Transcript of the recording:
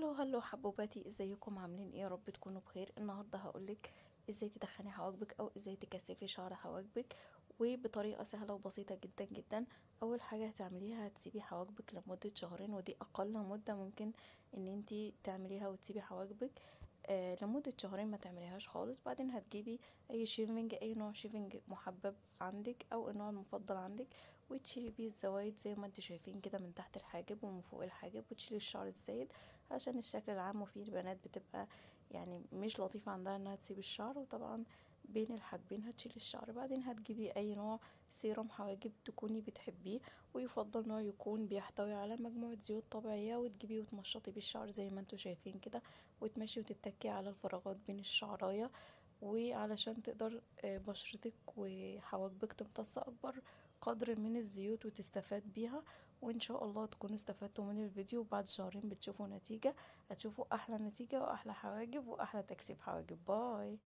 هلو هلو حبوباتي ازيكم عاملين ايه يا رب تكونوا بخير النهارده هقولك ازاي تدخني حواجبك او ازاي تكثفي شعر حواجبك وبطريقه سهله وبسيطه جدا جدا اول حاجه هتعمليها هتسيبي حواجبك لمده شهرين ودي اقل مده ممكن ان انتي تعمليها وتسيبي حواجبك آه لمدة شهرين ما تعمليهاش خالص بعدين هتجيبي اي شيفنج اي نوع شيفنج محبب عندك او النوع المفضل عندك وتشيلي بيه الزوايد زي ما انتوا شايفين كده من تحت الحاجب ومن فوق الحاجب وتشيلي الشعر الزايد علشان الشكل العام وفي البنات بتبقى يعني مش لطيفة عندها انها تسيب الشعر وطبعا بين الحاجبين هتشيلي الشعر بعدين هتجيبي اي نوع سيروم حواجب تكوني بتحبيه ويفضل نوع يكون بيحتوي على مجموعة زيوت طبيعية وتجيبيه وتمشطي بالشعر زي ما انتوا شايفين كده وتمشي وتتكي على الفراغات بين الشعراية وعلشان تقدر بشرتك وحواجبك تمتص اكبر قدر من الزيوت وتستفاد بيها وان شاء الله تكونوا استفدتوا من الفيديو وبعد شهرين بتشوفوا نتيجة هتشوفوا احلى نتيجة واحلى حواجب واحلى تكثيف حواجب باي